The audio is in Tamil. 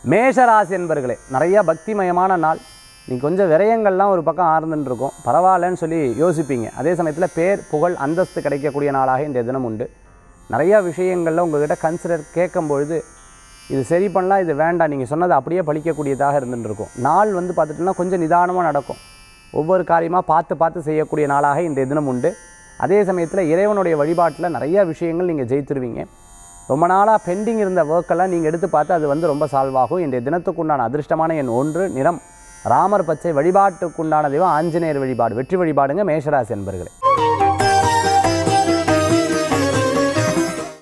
மேஷராசி என்பர்களே நிறைய பக்திமயமான நாள் நீங்கள் கொஞ்சம் விரயங்கள்லாம் ஒரு பக்கம் ஆர்ந்துன்னு இருக்கும் பரவாயில்லன்னு சொல்லி யோசிப்பீங்க அதே சமயத்தில் பேர் புகழ் அந்தஸ்து கிடைக்கக்கூடிய நாளாக இன்றைய தினம் உண்டு நிறையா விஷயங்களில் உங்ககிட்ட கன்சிடர் கேட்கும்பொழுது இது சரி பண்ணலாம் இது வேண்டாம் நீங்கள் சொன்னது அப்படியே பழிக்கக்கூடியதாக இருந்துட்டு இருக்கும் நாள் வந்து பார்த்துட்டோம்னா கொஞ்சம் நிதானமாக நடக்கும் ஒவ்வொரு காரியமாக பார்த்து பார்த்து செய்யக்கூடிய நாளாக இன்றைய தினம் உண்டு அதே சமயத்தில் இறைவனுடைய வழிபாட்டில் நிறைய விஷயங்கள் நீங்கள் ஜெயித்துருவீங்க ரொம்ப நாளாக பெண்டிங் இருந்த ஒர்க்கெல்லாம் நீங்கள் எடுத்து பார்த்து அது வந்து ரொம்ப சால்வ் ஆகும் இன்றைய தினத்துக்குண்டான அதிர்ஷ்டமான எண் ஒன்று நிறம் ராமர் பச்சை வழிபாட்டுக்குண்டான தெய்வம் ஆஞ்சநேயர் வழிபாடு வெற்றி வழிபாடுங்க மேஷராசி என்பர்களே